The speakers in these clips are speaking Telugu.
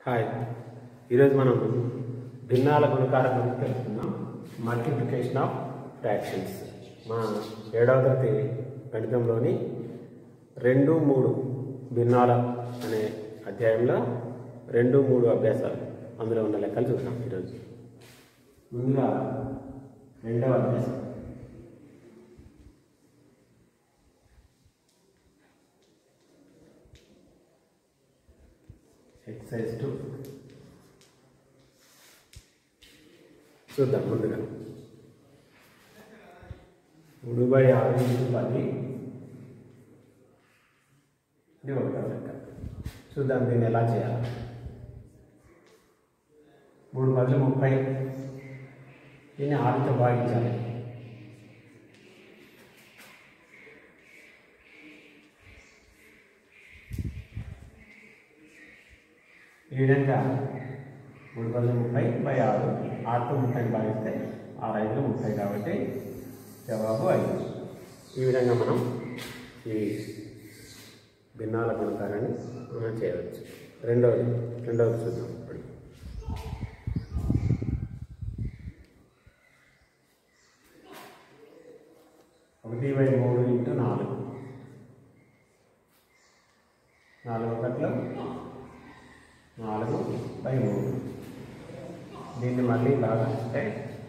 హాయ్ ఈరోజు మనం భిన్నాల గుణకారం గురించి తెలుసుకుందాం మల్టిప్లికేషన్ ఆఫ్ ఫ్రాక్షన్స్ మా ఏడవ తరగతి గణితంలోని రెండు మూడు భిన్నాల అనే అధ్యాయంలో రెండు మూడు అభ్యాసాలు అందులో ఉన్న లెక్కలు చూద్దాం ఈరోజు ముందుగా రెండవ అభ్యాసం ఎక్సైజ్ టూ చూద్దాం ముందుగా మూడు బై ఆరు ఇంటూ పది ఇది ఒకటో లెక్క చూద్దాం దీన్ని ఎలా చేయాలి మూడు పదులు ముప్పై దీన్ని ఆరుతో భాగించాలి ఈ విధంగా మూడు వందల ముప్పై బై ఆరు ఆరుతో ముప్పై భాగిస్తే ఆరు ఐదులో ముప్పై కాబట్టి జవాబు ఐదు ఈ విధంగా మనం ఈ భిన్నాల గుణకారాన్ని మనం చేయవచ్చు రెండవది రెండవది చూద్దాం ఇప్పుడు ఒకటి బై మూడు ఇంటూ నాలుగు నాలుగు ఒకట్లో నాలుగు బై మూడు దీన్ని మళ్ళీ బాగా అంటే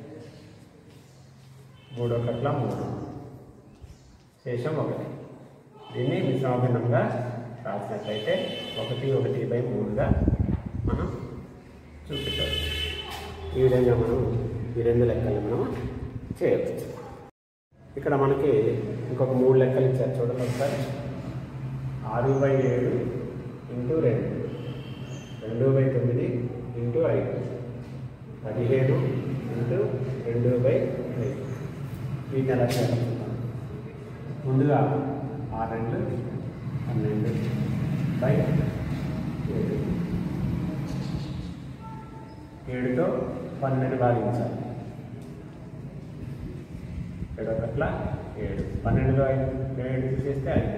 మూడు ఒకట్ల మూడు శేషం ఒకటి దీన్ని మిశ్రమభిన్నంగా రాసినట్లయితే ఒకటి ఒకటి బై మూడుగా మనం చూపించవచ్చు ఈ విధంగా మనం ఈ రెండు లెక్కలు మనం చేయవచ్చు ఇక్కడ మనకి ఇంకొక మూడు లెక్కలు ఇచ్చారు చూడండి ఒకసారి ఆరు బై ఏడు ఇంటూ రెండు రెండు బై తొమ్మిది ఇంటూ ఐదు పదిహేను ఇంటూ రెండు బై ఐదు వీటిని ఎలా చేస్తున్నాం ముందుగా ఆరు రెండు పన్నెండు బై ఏడు ఏడుతో పన్నెండు భాగించాలి ఏడు ఒకట్ల ఏడు పన్నెండులో ఐదు ఏడు తీసేస్తే ఐదు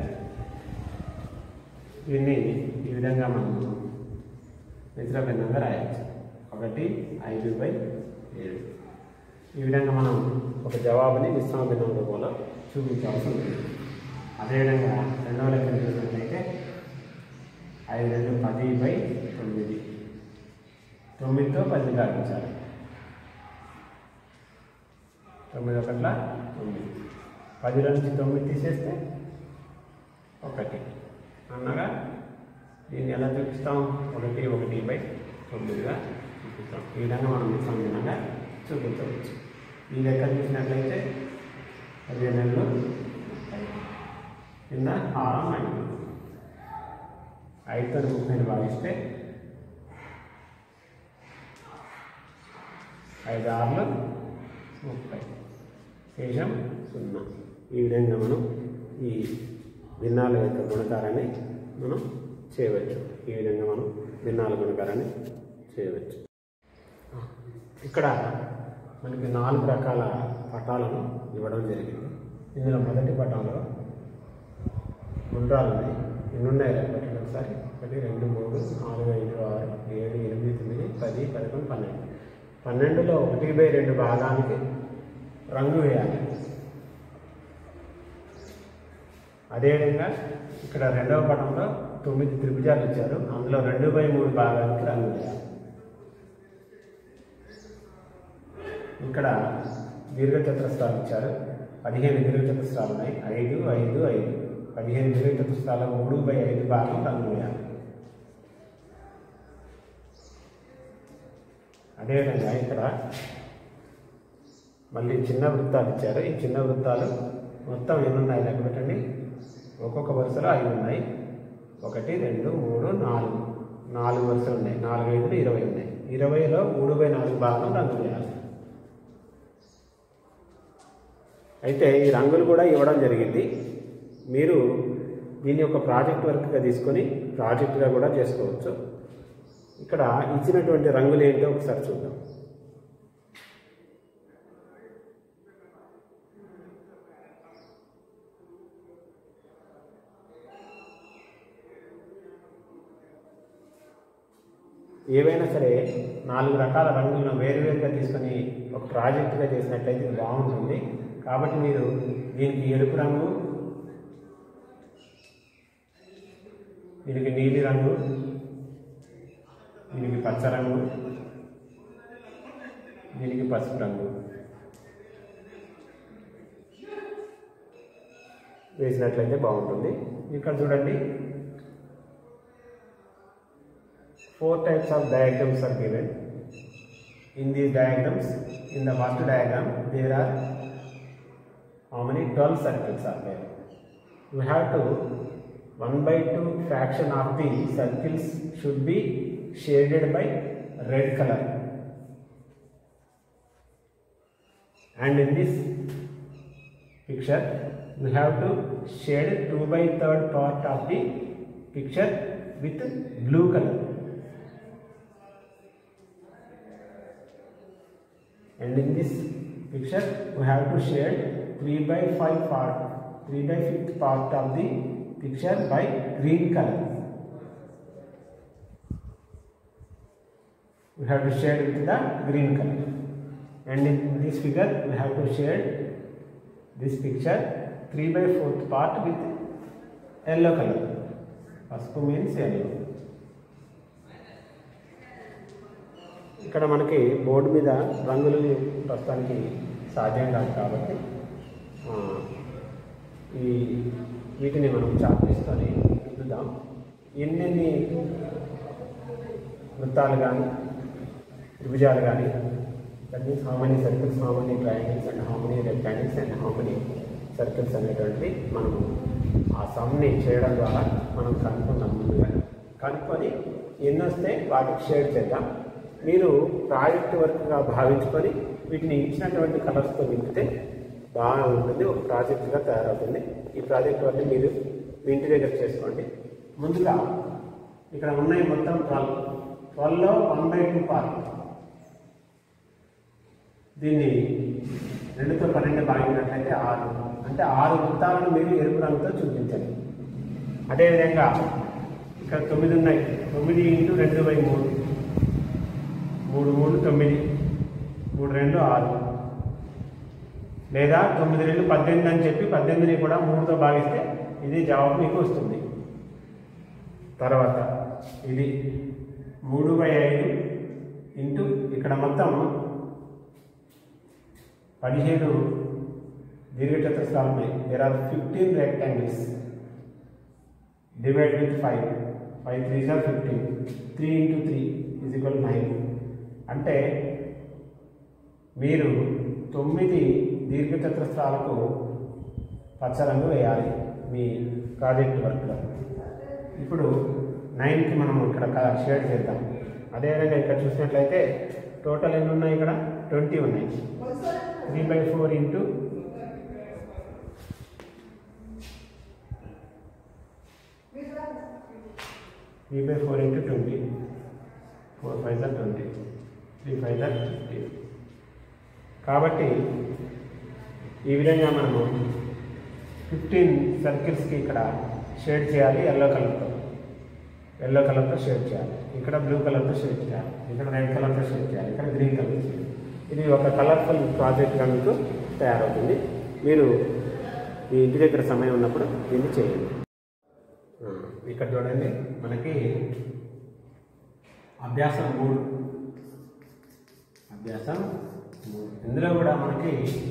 దీన్ని ఈ విధంగా మనం మిశ్ర భిన్నంగా రాయవచ్చు ఒకటి ఐదు బై ఏడు ఈ విధంగా మనం ఒక జవాబుని మిశ్రమ భిన్నం రూపంలో చూపించాల్సి ఉంటుంది అదేవిధంగా రెండవ లెక్క చూసినట్లయితే ఐదు రెండు పది బై తొమ్మిది తొమ్మిదితో పది భాగించాలి తొమ్మిది ఒకట్ల తొమ్మిది పదిలో నుంచి తొమ్మిది తీసేస్తే ఒకటి అన్నగా దీన్ని ఎలా చూపిస్తాం ఒకటి ఒకటి బై తొమ్మిదిగా చూపిస్తాం ఈ విధంగా మనం సంబంధంగా చూపించవచ్చు ఈ లెక్క చూసినట్లయితే పదిహేను నెలలు కింద హారం ఐదు ఐదుతో ముప్పైని భాగిస్తే ఐదు ఆరులు ముప్పై శేషం సున్నా ఈ విధంగా మనం ఈ భిన్నాల యొక్క గుణకారాన్ని మనం చేయవచ్చు ఈ విధంగా మనం భిన్నాల గుణకారాన్ని చేయవచ్చు ఇక్కడ మనకి నాలుగు రకాల పటాలను ఇవ్వడం జరిగింది ఇందులో మొదటి పటంలో గుండ్రాలు ఉన్నాయి ఎన్ని ఉన్నాయి పెట్టండి ఒకసారి ఒకటి రెండు మూడు నాలుగు ఐదు ఆరు ఏడు ఎనిమిది తొమ్మిది పది పదకొండు పన్నెండు పన్నెండులో ఒకటి బై రెండు భాగానికి రంగు వేయాలి అదేవిధంగా ఇక్కడ రెండవ పటంలో తొమ్మిది త్రిభుజాలు ఇచ్చారు అందులో రెండు బై మూడు భాగానికి రంగు వేయాలి ఇక్కడ దీర్ఘచతురస్రాలు ఇచ్చారు పదిహేను దీర్ఘచతురస్రాలు ఉన్నాయి ఐదు ఐదు ఐదు పదిహేను దీర్ఘచతురస్రాలు మూడు బై ఐదు భాగం రంగు వేయాలి అదేవిధంగా ఇక్కడ మళ్ళీ చిన్న వృత్తాలు ఇచ్చారు ఈ చిన్న వృత్తాలు మొత్తం ఎన్ని ఉన్నాయి లెక్క పెట్టండి ఒక్కొక్క వరుసలో ఐదు ఉన్నాయి ఒకటి రెండు మూడు నాలుగు నాలుగు వరుసలు ఉన్నాయి నాలుగు ఐదులు ఇరవై ఉన్నాయి ఇరవైలో మూడు బై నాలుగు భాగం రంగు వేయాలి అయితే ఈ రంగులు కూడా ఇవ్వడం జరిగింది మీరు దీన్ని ఒక ప్రాజెక్ట్ వర్క్గా తీసుకొని ప్రాజెక్ట్గా కూడా చేసుకోవచ్చు ఇక్కడ ఇచ్చినటువంటి రంగులు ఏంటో ఒకసారి చూద్దాం ఏవైనా సరే నాలుగు రకాల రంగులను వేరువేరుగా తీసుకొని ఒక ప్రాజెక్టుగా చేసినట్లయితే ఇది బాగుంటుంది కాబట్టి మీరు దీనికి ఎరుపు రంగు దీనికి నీలి రంగు దీనికి పచ్చ రంగు దీనికి పసుపు రంగు వేసినట్లయితే బాగుంటుంది ఇక్కడ చూడండి four types of diagrams are given. In these diagrams, in the first diagram, there are how many 12 circles are there. You have to 1 by 2 fraction of the circles should be shaded by red color. And in this picture, you have to shade 2 by 3rd part of the picture with blue color. and in this picture we have to shade 3 by 5 part 3 by 5th part of the picture by green color we have to shade with the green color and in this figure we have to shade this picture 3 by 4th part with yellow color పసుపు means yellow ఇక్కడ మనకి బోర్డు మీద రంగులు ప్రస్తుతానికి సాధ్యం కాదు కాబట్టి ఆ, ఈ వీటిని మనం చాక్పీస్తోని దిద్దుదాం ఎన్నెన్ని వృత్తాలు కానీ త్రిభుజాలు కానీ that means how many circles how many triangles and how many rectangles and how many circles అనేటువంటి మనము ఆ సమ్ని చేయడం ద్వారా మనం కనుక్కున్నాం ముందుగా కనుక్కొని ఎన్ని వస్తే వాటికి షేర్ చేద్దాం మీరు ప్రాజెక్ట్ వర్క్గా భావించుకొని వీటిని ఇచ్చినటువంటి కలర్స్తో నింపితే బాగా ఉంటుంది ఒక ప్రాజెక్ట్గా తయారవుతుంది ఈ ప్రాజెక్ట్ వర్క్ మీరు మీ ఇంటి దగ్గర చేసుకోండి ముందుగా ఇక్కడ ఉన్నాయి మొత్తం ట్వెల్వ్ ట్వెల్వ్లో వన్ బై టూ పార్ట్ దీన్ని రెండుతో పన్నెండు భాగించినట్లయితే ఆరు అంటే ఆరు వృత్తాలను మీరు ఎరుపు రంగుతో చూపించండి అదేవిధంగా ఇక్కడ తొమ్మిది ఉన్నాయి తొమ్మిది ఇంటూ రెండు బై మూడు మూడు మూడు తొమ్మిది మూడు రెండు ఆరు లేదా తొమ్మిది రెండు పద్దెనిమిది అని చెప్పి పద్దెనిమిదిని కూడా మూడుతో భాగిస్తే ఇది జవాబు మీకు వస్తుంది తర్వాత ఇది మూడు బై ఐదు ఇంటూ ఇక్కడ మొత్తం పదిహేను దీర్ఘచతురస్రాలు ఉన్నాయి there are fifteen rectangles divide with five five three జార్ fifteen three into three is equal nine అంటే మీరు తొమ్మిది దీర్ఘచతురస్రాలకు పచ్చ రంగు వేయాలి మీ ప్రాజెక్ట్ వర్క్లో ఇప్పుడు నైన్కి మనం ఇక్కడ క- షేడ్ చేద్దాం అదేవిధంగా ఇక్కడ చూసినట్లయితే టోటల్ ఎన్ని ఉన్నాయి ఇక్కడ ట్వంటీ ఉన్నాయి three by four into three by four into twenty four five జార్ ట్వంటీ త్రీ ఫైవ్ జార్ ఫిఫ్టీ కాబట్టి ఈ విధంగా మనము ఫిఫ్టీన్ సర్కిల్స్కి ఇక్కడ షేడ్ చేయాలి ఎల్లో కలర్తో ఎల్లో కలర్తో షేడ్ చేయాలి ఇక్కడ బ్లూ కలర్తో షేడ్ చేయాలి ఇక్కడ రెడ్ కలర్తో షేడ్ చేయాలి ఇక్కడ గ్రీన్ కలర్ చేయాలి ఇది ఒక కలర్ఫుల్ ప్రాజెక్ట్గా మీకు తయారవుతుంది మీరు మీ ఇంటి దగ్గర సమయం ఉన్నప్పుడు దీన్ని చేయండి ఆ, ఇక్కడ చూడండి మనకి అభ్యాసం మూడు అభ్యాసం మూడు ఇందులో కూడా మనకి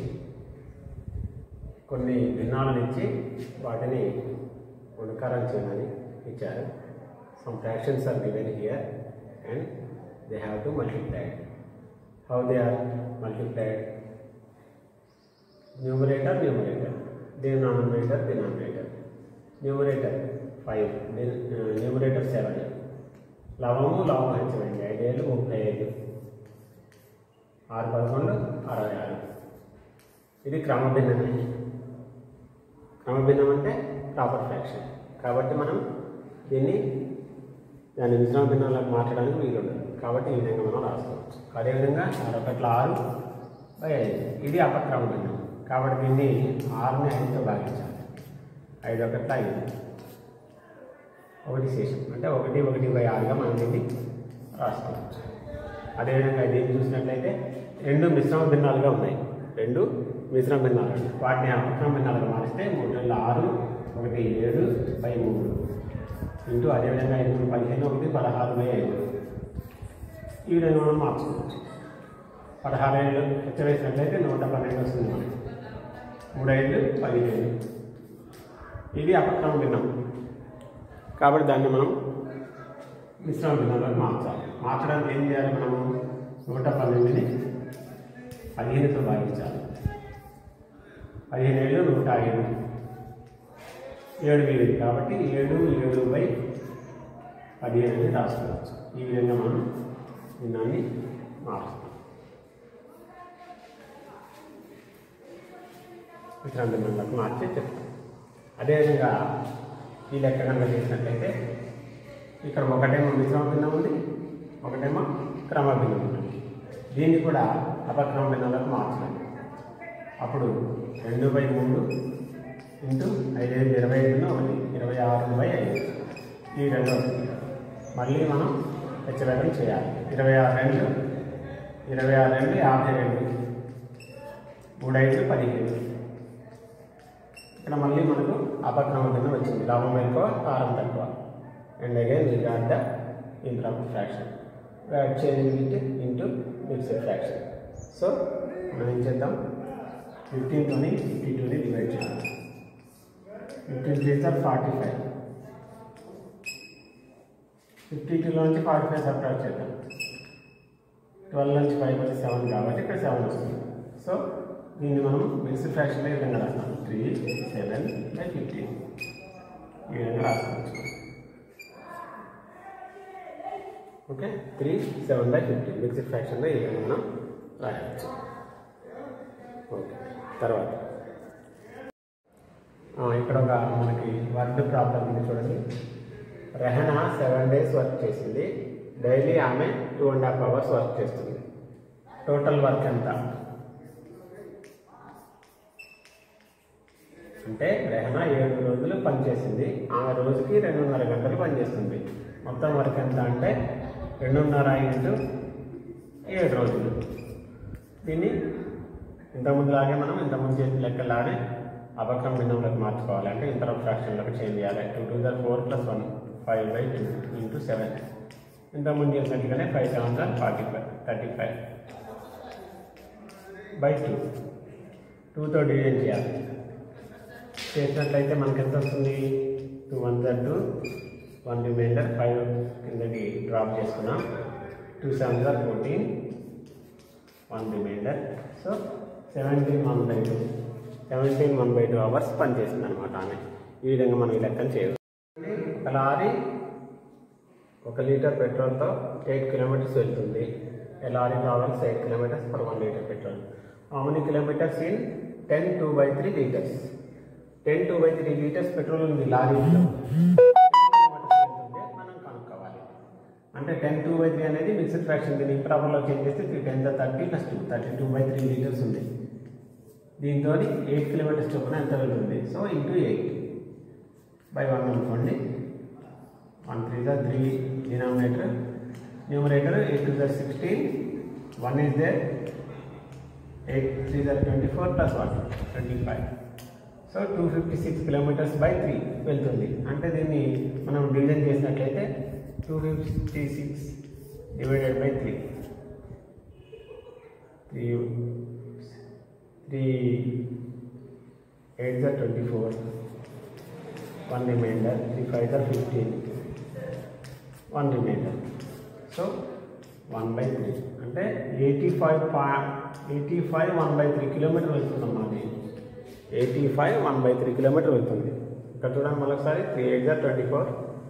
కొన్ని భిన్నాలను ఇచ్చి వాటిని గుణకారం చేయమని ఇచ్చారు some fractions are given here and they have to multiplied how they are multiplied numerator numerator denominator denominator numerator five numerator seven లవము లవం హెచ్చరండి ఐదేళ్ళు ముప్పై ఐదు ఆరు పదకొండు అరవై ఆరు ఇది క్రమభిన్నమే క్రమభిన్నం అంటే ప్రాపర్ ఫ్రాక్షన్ కాబట్టి మనం దీన్ని దాని మిశ్రమ భిన్నాలకు మార్చడానికి వీలు ఉండదు కాబట్టి ఈ విధంగా మనం రాసుకోవచ్చు అదేవిధంగా ఆరొకట్ల ఆరు బై ఐదు ఇది అపక్రమ భిన్నం కాబట్టి దీన్ని ఆరుని ఐదుతో భాగించాలి ఐదు ఒకట్ల ఐదు ఒకటి శేషం అంటే ఒకటి ఒకటి బై ఆరుగా మనం దీన్ని రాసుకోవచ్చు అదేవిధంగా దీన్ని చూసినట్లయితే రెండు మిశ్రమ భిన్నాలుగా ఉన్నాయి రెండు మిశ్రమ భిన్నాలు వాటిని అపక్రమ భిన్నాలుగా మారిస్తే మూడు వేల ఆరు ఒకటి ఏడు బై మూడు ఇంటూ అదేవిధంగా ఐదు మూడు పదిహేను ఒకటి పదహారు బై ఐదు ఈ విధంగా మనం మార్చుకోవచ్చు పదహారు ఏళ్ళు హెచ్చవేసినట్లయితే నూట పన్నెండు వస్తుంది మనకి మూడు ఐదు పదిహేను ఇది అపక్రమ భిన్నం కాబట్టి దాన్ని మనం మిశ్రమ భిన్నంలోకి మార్చాలి మార్చడానికి ఏం చేయాలి మనము నూట పన్నెండుని పదిహేనుతో భాగించాలి పదిహేను ఏళ్ళు నూట ఐదు ఏడు వేలు కాబట్టి ఏడు ఏడు బై పదిహేను అని రాసుకోవచ్చు ఈ విధంగా మనం భిన్నాన్ని మారుస్తాం మిశ్రమ భిన్నంలోకి మార్చి చెప్తాం అదేవిధంగా ఈ లెక్క కనుక చేసినట్లయితే ఇక్కడ ఒకటేమో మిశ్రమ భిన్నం ఉంది ఒకటేమో క్రమ భిన్నం ఉంది దీన్ని కూడా అపక్రమ భిన్నంలోకి మార్చాలి అప్పుడు రెండు బై మూడు ఇంటూ ఐదు ఐదు ఇరవై ఐదును ఒకటి ఇరవై ఆరు బై ఐదు ఈ రెండు అవుతుంది మళ్ళీ మనం హెచ్చవేగం చేయాలి ఇరవై ఆరు రెండు ఇరవై ఆరు రెండు యాభై రెండు మూడు ఐదు పదిహేను ఇక్కడ మళ్ళీ మనకు అపక్రమ భిన్నం వచ్చింది లాభం ఎక్కువ హారం తక్కువ and again we got the improper fraction we're changing it into mixed fraction so మనం ఏం చేద్దాం ఫిఫ్టీన్తోని ఫిఫ్టీ టూని డివైడ్ చేయాలి ఫిఫ్టీన్ త్రీ సార్ ఫార్టీ ఫైవ్ ఫిఫ్టీ టూలో నుంచి ఫార్టీ ఫైవ్ సబ్ట్రాక్ట్ చేద్దాం ట్వెల్వ్ నుంచి ఫైవ్ వచ్చి సెవెన్ కాబట్టి ఇక్కడ సెవెన్ వస్తుంది సో దీన్ని మనం మిక్స్డ్ ఫ్రాక్షన్లో ఈ విధంగా రాస్తాం త్రీ సెవెన్ బై ఫిఫ్టీన్ ఈ విధంగా రాసుకోవచ్చు okay three seven by fifteen mixed ఫ్రాక్షన్లో ఈ విధంగా మనం రాయవచ్చు ఓకే తర్వాత ఆ, ఇక్కడ ఒక మనకి వర్డ్ ప్రాబ్లం ఉంది చూడండి రెహనా సెవెన్ డేస్ వర్క్ చేసింది డైలీ ఆమె two and half hours work చేస్తుంది టోటల్ వర్క్ ఎంత అంటే రెహనా ఏడు రోజులు పనిచేసింది ఆమె రోజుకి రెండున్నర గంటలు పనిచేస్తుంది మొత్తం వర్క్ ఎంత అంటే రెండున్నర ఇంటూ ఏడు రోజులు దీన్ని ఇంతకుముందులాగే మనం ఇంతకుముందు చేసిన లెక్కలానే అబకం భిన్నంలోకి మార్చుకోవాలి అంటే ఇంటర్ ఫ్రాక్షన్లోకి చేంజ్ చేయాలి two two the four plus one five by two into seven ఇంతకుముందు చేసినట్టుగానే five seven the forty five thirty five by two టూతో డివిజన్ చేయాలి చేసినట్లయితే మనకి ఎంత వస్తుంది టూ వన్ జర్ టూ వన్ రిమైండర్ ఫైవ్ కిందకి డ్రాప్ చేసుకున్నాం టూ సెవెన్ జర్ fourteen one remainder so seventeen one by two seventeen one by two hours పనిచేసింది అనమాట ఆమె ఈ విధంగా మనం ఈ లెక్కను చేయవచ్చు ఒక లారీ ఒక లీటర్ పెట్రోల్తో ఎయిట్ కిలోమీటర్స్ వెళ్తుంది a lorry travels eight kilometres for one litre petrol how many kilometres in ten two by three litres ten two by three litres petrol ఉంది లారీలో మనం కనుక్కోవాలి అంటే టెన్ టూ బై త్రీ అనేది మిక్స్డ్ ఫ్రాక్షన్ దీన్ని ఇంప్రాపర్లో చేంజ్ చేస్తే three ten thirty plus two thirty two by three litres ఉంది దీంతో ఎయిట్ కిలోమీటర్స్ చొప్పున ఎంత వెళ్తుంది so into eight by one అనుకోండి one three the three denominator numerator eight two the sixteen one is there eight three the twenty four plus one twenty five so two fifty six kilometres by three వెళ్తుంది అంటే దీన్ని మనం డివిజన్ చేసినట్లయితే two fifty six divided by three three three eight the twenty four one remainder three five the fifteen one remainder so one by three అంటే ఎయిటీ ఫైవ్ పా eighty five one by three kilometre వెళ్తున్నాం మాది eighty five one by three kilometre వెళ్తుంది ఇక్కడ చూడండి మరొకసారి three eight the twenty four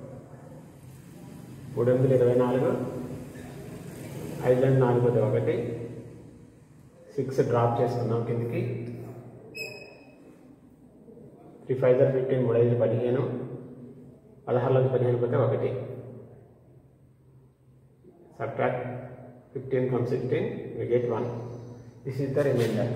మూడు ఎనిమిది ఇరవై నాలుగు ఐదు రెండు నాలుగు అది ఒకటి సిక్స్ డ్రాప్ చేసుకున్నాం కిందికి త్రీ ఫైవ్ జర్ ఫిఫ్టీన్ మూడు ఐదు పదిహేను పదహారులోకి పదిహేను పోతే ఒకటి subtract fifteen from sixteen we get one this is the remainder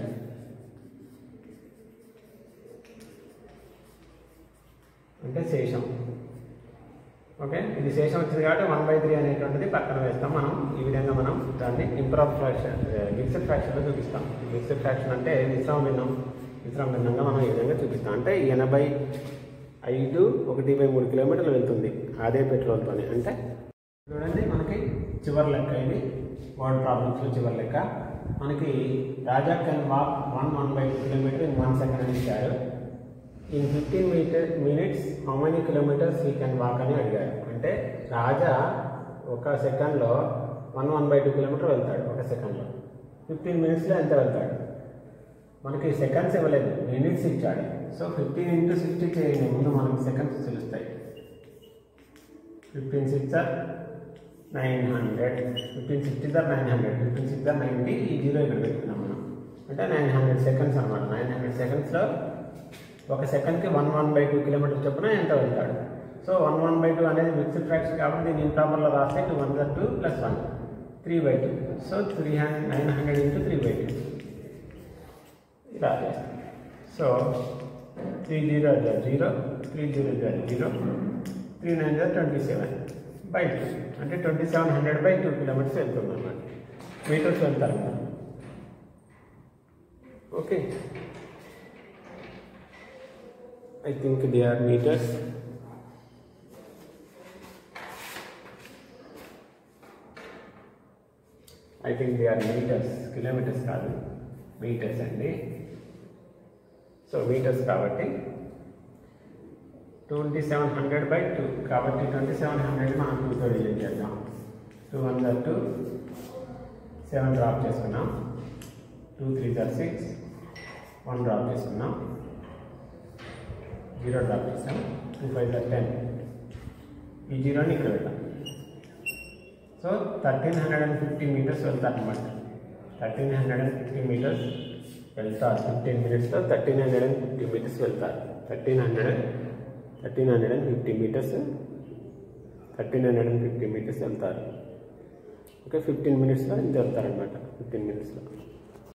అంటే శేషం ఓకే ఇది శేషం వచ్చింది కాబట్టి వన్ బై త్రీ అనేటువంటిది పక్కన వేస్తాం మనం ఈ విధంగా మనం దాన్ని ఇంప్రాప్ ఫ్రాక్షన్ మిక్స్డ్ ఫ్రాక్షన్లో చూపిస్తాం మిక్స్డ్ ఫ్రాక్షన్ అంటే మిశ్రమ భిన్నం మిశ్రమ భిన్నంగా మనం ఈ విధంగా చూపిస్తాం అంటే ఎనభై ఐదు ఒకటి బై మూడు కిలోమీటర్లు వెళ్తుంది అదే పెట్రోల్తో అంటే చూడండి మనకి చివరి లెక్క ఇది వర్డ్ ప్రాబ్లమ్స్లో చివరి లెక్క మనకి Raja can walk one one by two kilometre in one second అని ఇచ్చారు in fifteen metre minutes how many kilometres he can walk అని అడిగారు అంటే రాజా ఒక సెకండ్లో one one by two kilometre వెళ్తాడు ఒక సెకండ్లో ఫిఫ్టీన్ మినిట్స్లో ఎంత వెళ్తాడు మనకి సెకండ్స్ ఇవ్వలేదు మినిట్స్ ఇచ్చాడు సో ఫిఫ్టీన్ ఇంటూ సిక్స్టీ చేయండి ముందు మనకి సెకండ్స్ తెలుస్తాయి fifteen six are nine hundred fifteen sixty are nine hundred fifteen six are ninety ఈ జీరో ఇక్కడ పెట్టుకున్నాం మనం అంటే నైన్ హండ్రెడ్ సెకండ్స్ అనమాట నైన్ హండ్రెడ్ సెకండ్స్లో ఒక సెకండ్కి one one by two kilometre చొప్పున ఎంత వెళ్తాడు so one one by two అనేది మిక్స్డ్ ఫ్రాక్షన్ కాబట్టి దీన్ని ఇంప్రాపర్లో రాస్తే two one two plus one three by two so three hundred nine hundred into three by two ఇలా చేస్తాం so three zero zero three zero zero three nine zero twenty seven by two అంటే twenty seven hundred by two kilometres వెళ్తుంది అన్నమాట మీటర్స్ వెళ్తారు okay I think they are metres I think they are metres kilometres కాదు మీటర్స్ అండి సో మీటర్స్ కాబట్టి twenty seven hundred by two కాబట్టి ట్వంటీ సెవెన్ హండ్రెడ్ మనం టూతో డిలీట్ చేద్దాం టూ వన్ జర్ టూ సెవెన్ డ్రాప్ చేసుకున్నాం టూ త్రీ జర్ సిక్స్ వన్ డ్రాప్ చేసుకున్నాం జీరో డ్రాప్ చేసాం టూ ఫైవ్ జర్ టెన్ ఈ జీరోని ఇక్కడ పెట్టాం so thirteen hundred and fifty metres వెళ్తారు అనమాట thirteen hundred and fifty metres వెళ్తారు ఫిఫ్టీన్ మినిట్స్లో thirteen hundred and fifty metres వెళ్తారు thirteen hundred thirteen hundred and fifty metres thirteen hundred and fifty metres వెళ్తారు ఓకే ఫిఫ్టీన్ మినిట్స్లో ఇంత వెళ్తారనమాట ఫిఫ్టీన్ మినిట్స్లో